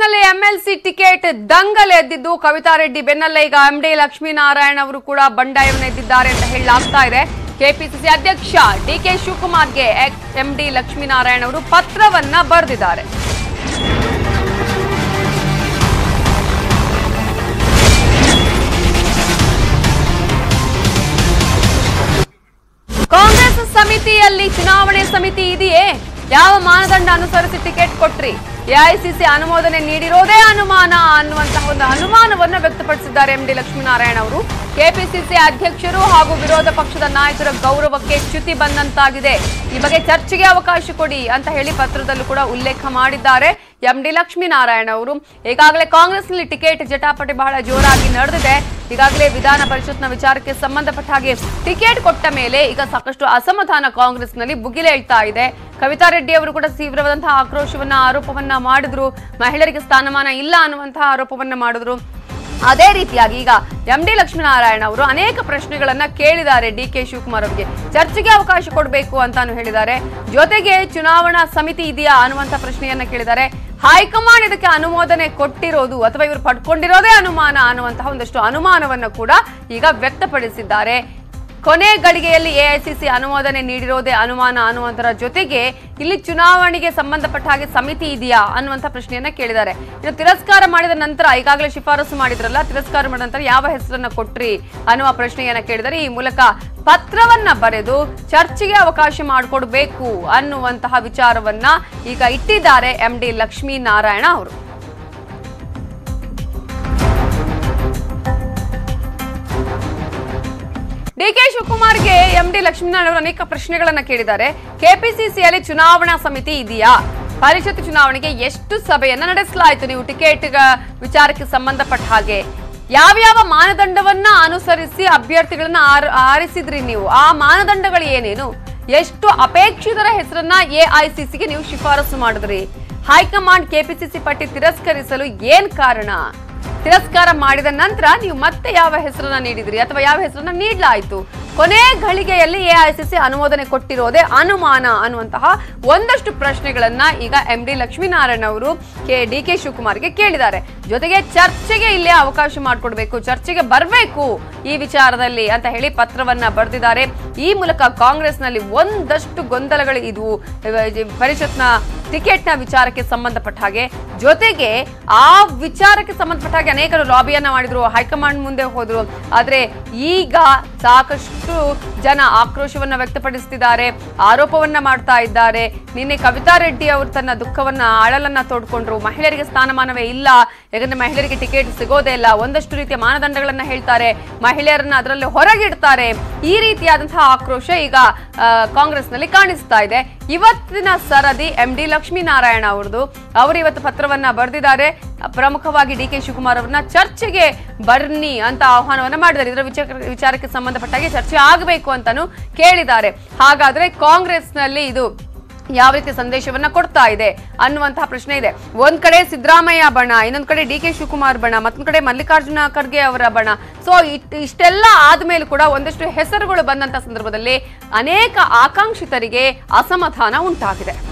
ಕಾಂಗ್ರೆಸ್ನಲ್ಲಿ MLC ticket ದಂಗಲ್ ಎದ್ದಿದ್ದು ಕವಿತಾ ರೆಡ್ಡಿ ಬೆನ್ನಲ್ಲೇ ಈಗ ಎಂ ಡಿ ಲಕ್ಷ್ಮೀನಾರಾಯಣ ಅವರು ಕೂಡ ಬಂಡಾಯವನ್ನು ಎದ್ದಿದ್ದಾರೆ ಅಂತ ಹೇಳಲಾಗ್ತಾ ಇದೆ ಕೆಪಿಸಿಸಿ ಅಧ್ಯಕ್ಷ ಡಿ ಕೆ ಶಿವಕುಮಾರ್ಗೆ ಎಂ ಡಿ ಲಕ್ಷ್ಮೀನಾರಾಯಣ ಅವರು ಪತ್ರವನ್ನ ಬರೆದಿದ್ದಾರೆ ಕಾಂಗ್ರೆಸ್ ಸಮಿತಿಯಲ್ಲಿ ಚುನಾವಣೆ ಸಮಿತಿ ಇದೆಯೇ ಯಾವ ಮಾನದಂಡ ಅನುಸರಿಸಿ ಟಿಕೆಟ್ ಕೊಟ್ರಿ ಎಐಸಿಸಿ ಅನುಮೋದನೆ ನೀಡಿರೋದೇ ಅನುಮಾನ ಅನ್ನುವಂತಹ ಒಂದು ಅನುಮಾನವನ್ನು ವ್ಯಕ್ತಪಡಿಸಿದ್ದಾರೆ ಎಂ ಡಿ ಲಕ್ಷ್ಮೀನಾರಾಯಣ ಅವರು ಕೆಪಿಸಿಸಿ ಅಧ್ಯಕ್ಷರು ಹಾಗೂ ವಿರೋಧ ಪಕ್ಷದ ನಾಯಕರ ಗೌರವಕ್ಕೆ ಚ್ಯುತಿ ಬಂದಂತಾಗಿದೆ ಈ ಬಗ್ಗೆ ಚರ್ಚೆಗೆ ಅವಕಾಶ ಕೊಡಿ ಅಂತ ಹೇಳಿ ಪತ್ರದಲ್ಲೂ ಕೂಡ ಉಲ್ಲೇಖ ಮಾಡಿದ್ದಾರೆ ಎಂ ಡಿ ಲಕ್ಷ್ಮೀನಾರಾಯಣ ಅವರು ಈಗಾಗಲೇ ಕಾಂಗ್ರೆಸ್ನಲ್ಲಿ ಟಿಕೆಟ್ ಜಟಾಪಟಿ ಬಹಳ ಜೋರಾಗಿ ನಡೆದಿದೆ ಈಗಾಗಲೇ ವಿಧಾನ ಪರಿಷತ್ನ ವಿಚಾರಕ್ಕೆ ಸಂಬಂಧಪಟ್ಟ ಹಾಗೆ ಟಿಕೆಟ್ ಕೊಟ್ಟ ಮೇಲೆ ಈಗ ಸಾಕಷ್ಟು ಅಸಮಾಧಾನ ಕಾಂಗ್ರೆಸ್ನಲ್ಲಿ ಭುಗಿಲೇಳ್ತಾ ಇದೆ ಕವಿತಾ ರೆಡ್ಡಿ ಅವರು ಕೂಡ ತೀವ್ರವಾದಂತಹ ಆಕ್ರೋಶವನ್ನ ಆರೋಪವನ್ನ ಮಾಡಿದ್ರು ಮಹಿಳೆಯರಿಗೆ ಸ್ಥಾನಮಾನ ಇಲ್ಲ ಅನ್ನುವಂತಹ ಆರೋಪವನ್ನ ಮಾಡಿದ್ರು ಅದೇ ರೀತಿಯಾಗಿ ಈಗ ಎಂ ಡಿ ಲಕ್ಷ್ಮೀನಾರಾಯಣ ಅವರು ಅನೇಕ ಪ್ರಶ್ನೆಗಳನ್ನ ಕೇಳಿದ್ದಾರೆ ಡಿ ಕೆ ಶಿವಕುಮಾರ್ ಅವರಿಗೆ ಚರ್ಚೆಗೆ ಅವಕಾಶ ಕೊಡಬೇಕು ಅಂತಾನು ಹೇಳಿದ್ದಾರೆ ಜೊತೆಗೆ ಚುನಾವಣಾ ಸಮಿತಿ ಇದೆಯಾ ಅನ್ನುವಂಥ ಪ್ರಶ್ನೆಯನ್ನ ಕೇಳಿದ್ದಾರೆ ಹೈಕಮಾಂಡ್ ಇದಕ್ಕೆ ಅನುಮೋದನೆ ಕೊಟ್ಟಿರೋದು ಅಥವಾ ಇವರು ಪಡ್ಕೊಂಡಿರೋದೇ ಅನುಮಾನ ಅನ್ನುವಂತಹ ಒಂದಷ್ಟು ಅನುಮಾನವನ್ನು ಕೂಡ ಈಗ ವ್ಯಕ್ತಪಡಿಸಿದ್ದಾರೆ ಕೊನೆ ಗಳಿಗೆಯಲ್ಲಿ ಎಐಸಿಸಿ ಅನುಮೋದನೆ ನೀಡಿರೋದೇ ಅನುಮಾನ ಅನ್ನುವಂತರ ಜೊತೆಗೆ ಇಲ್ಲಿ ಚುನಾವಣೆಗೆ ಸಂಬಂಧಪಟ್ಟ ಹಾಗೆ ಸಮಿತಿ ಇದೆಯಾ ಅನ್ನುವಂಥ ಪ್ರಶ್ನೆಯನ್ನ ಕೇಳಿದ್ದಾರೆ ಇನ್ನು ತಿರಸ್ಕಾರ ಮಾಡಿದ ನಂತರ ಈಗಾಗಲೇ ಶಿಫಾರಸು ಮಾಡಿದ್ರಲ್ಲ ತಿರಸ್ಕಾರ ಮಾಡಿದ ನಂತರ ಯಾವ ಹೆಸರನ್ನ ಕೊಟ್ರಿ ಅನ್ನುವ ಪ್ರಶ್ನೆಯನ್ನ ಕೇಳಿದರೆ ಈ ಮೂಲಕ ಪತ್ರವನ್ನ ಬರೆದು ಚರ್ಚೆಗೆ ಅವಕಾಶ ಮಾಡಿಕೊಡ್ಬೇಕು ಅನ್ನುವಂತಹ ವಿಚಾರವನ್ನ ಈಗ ಇಟ್ಟಿದ್ದಾರೆ ಎಂ ಡಿ ಲಕ್ಷ್ಮೀನಾರಾಯಣ ಅವರು ಡಿ ಕೆ ಶಿವಕುಮಾರ್ಗೆ ಎಂ ಡಿ ಲಕ್ಷ್ಮೀನಾರಾಯಣ ಅವರು ಅನೇಕ ಪ್ರಶ್ನೆಗಳನ್ನ ಕೇಳಿದ್ದಾರೆ ಕೆಪಿಸಿಸಿಯಲ್ಲಿ ಚುನಾವಣಾ ಸಮಿತಿ ಇದೆಯಾ ಪರಿಷತ್ ಚುನಾವಣೆಗೆ ಎಷ್ಟು ಸಭೆಯನ್ನ ನಡೆಸಲಾಯಿತು ನೀವು ಟಿಕೆಟ್ ವಿಚಾರಕ್ಕೆ ಸಂಬಂಧಪಟ್ಟ ಹಾಗೆ ಯಾವ್ಯಾವ ಮಾನದಂಡವನ್ನ ಅನುಸರಿಸಿ ಅಭ್ಯರ್ಥಿಗಳನ್ನ ಆರ್- ಆರಿಸಿದ್ರಿ ನೀವು ಆ ಮಾನದಂಡಗಳು ಏನೇನು ಎಷ್ಟು ಅಪೇಕ್ಷಿತರ ಹೆಸರನ್ನ ಎಐಸಿಸಿಗೆ ನೀವು ಶಿಫಾರಸು ಮಾಡಿದ್ರಿ ಹೈಕಮಾಂಡ್ ಕೆಪಿಸಿಸಿ ಪಟ್ಟಿ ತಿರಸ್ಕರಿಸಲು ಏನ್ ಕಾರಣ ತಿರಸ್ಕಾರ ಮಾಡಿದ ನಂತರ ನೀವು ಮತ್ತೆ ಯಾವ ಹೆಸರನ್ನ ನೀಡಿದ್ರಿ ಅಥವಾ ಯಾವ ಹೆಸರನ್ನ ನೀಡಲಾಯಿತು ಕೊನೆ ಘಳಿಗೆಯಲ್ಲಿ ಎಐಸಿಸಿ ಅನುಮೋದನೆ ಕೊಟ್ಟಿರೋದೇ ಅನುಮಾನ ಅನ್ನುವಂತಹ ಒಂದಷ್ಟು ಪ್ರಶ್ನೆಗಳನ್ನ ಈಗ ಎಂ ಡಿ ಲಕ್ಷ್ಮೀನಾರಾಯಣ ಅವರು ಕೆ ಡಿ ಕೆ ಶಿವಕುಮಾರ್ಗೆ ಕೇಳಿದ್ದಾರೆ ಜೊತೆಗೆ ಚರ್ಚೆಗೆ ಇಲ್ಲೇ ಅವಕಾಶ ಮಾಡಿಕೊಡ್ಬೇಕು ಚರ್ಚೆಗೆ ಬರಬೇಕು ಈ ವಿಚಾರದಲ್ಲಿ ಅಂತ ಹೇಳಿ ಪತ್ರವನ್ನ ಬರೆದಿದ್ದಾರೆ ಈ ಮೂಲಕ ಕಾಂಗ್ರೆಸ್ನಲ್ಲಿ ಒಂದಷ್ಟು ಗೊಂದಲಗಳು ಇದ್ವು ಇವ- ಪರಿಷತ್ನ ಟಿಕೆಟ್ನ ವಿಚಾರಕ್ಕೆ ಸಂಬಂಧಪಟ್ಟ ಹಾಗೆ ಜೊತೆಗೆ ಆ ವಿಚಾರಕ್ಕೆ ಸಂಬಂಧಪಟ್ಟ ಹಾಗೆ ಅನೇಕರು ಲಾಬಿಯನ್ನ ಮಾಡಿದ್ರು ಹೈಕಮಾಂಡ್ ಮುಂದೆ ಹೋದ್ರು ಆದ್ರೆ ಈಗ ಸಾಕಷ್ಟು ಜನ ಆಕ್ರೋಶವನ್ನ ವ್ಯಕ್ತಪಡಿಸ್ತಿದ್ದಾರೆ ಆರೋಪವನ್ನ ಮಾಡ್ತಾ ಇದ್ದಾರೆ ನಿನ್ನೆ ಕವಿತಾ ರೆಡ್ಡಿ ಅವರು ತನ್ನ ದುಃಖವನ್ನ ಅಳಲನ್ನ ತೋಡ್ಕೊಂಡ್ರು ಮಹಿಳೆಯರಿಗೆ ಸ್ಥಾನಮಾನವೇ ಇಲ್ಲ ಯಾಕಂದ್ರೆ ಮಹಿಳೆಯರಿಗೆ ಟಿಕೆಟ್ ಸಿಗೋದೇ ಇಲ್ಲ ಒಂದಷ್ಟು ರೀತಿಯ ಮಾನದಂಡಗಳನ್ನ ಹೇಳ್ತಾರೆ ಮಹಿಳೆಯರನ್ನ ಅದರಲ್ಲಿ ಹೊರಗಿಡ್ತಾರೆ ಈ ರೀತಿಯಾದಂತಹ ಆಕ್ರೋಶ ಈಗ ಆ, ಕಾಂಗ್ರೆಸ್ನಲ್ಲಿ ಕಾಣಿಸ್ತಾ ಇದೆ ಇವತ್ತಿನ ಸರದಿ ಎಂ ಡಿ ಲಕ್ಷ್ಮೀನಾರಾಯಣ ಅವ್ರದ್ದು ಅವರು ಇವತ್ತು ಪತ್ರವನ್ನ ಬರೆದಿದ್ದಾರೆ ಪ್ರಮುಖವಾಗಿ ಡಿ ಕೆ ಶಿವಕುಮಾರ್ ಅವ್ರನ್ನ ಚರ್ಚೆಗೆ ಬರ್ನಿ ಅಂತ ಆಹ್ವಾನವನ್ನ ಮಾಡಿದ್ದಾರೆ ಇದರ ವಿಚಾರ ವಿಚಾರಕ್ಕೆ ಸಂಬಂಧಪಟ್ಟಾಗೆ ಚರ್ಚೆ ಆಗಬೇಕು ಅಂತಾನು ಕೇಳಿದ್ದಾರೆ ಹಾಗಾದ್ರೆ ಕಾಂಗ್ರೆಸ್ನಲ್ಲಿ ಇದು ಯಾವ ರೀತಿ ಸಂದೇಶವನ್ನ ಕೊಡ್ತಾ ಇದೆ ಅನ್ನುವಂತಹ ಪ್ರಶ್ನೆ ಇದೆ ಒಂದ್ ಕಡೆ ಸಿದ್ದರಾಮಯ್ಯ ಬಣ ಇನ್ನೊಂದ್ ಕಡೆ ಡಿ ಕೆ ಶಿವಕುಮಾರ್ ಬಣ ಮತ್ತೊಂದ್ ಕಡೆ ಮಲ್ಲಿಕಾರ್ಜುನ ಖರ್ಗೆ ಅವರ ಬಣ ಸೊ ಇಷ್ಟೆಲ್ಲ ಆದ್ಮೇಲೂ ಕೂಡ ಒಂದಷ್ಟು ಹೆಸರುಗಳು ಬಂದಂತ ಸಂದರ್ಭದಲ್ಲಿ ಅನೇಕ ಆಕಾಂಕ್ಷಿತರಿಗೆ ಅಸಮಾಧಾನ ಉಂಟಾಗಿದೆ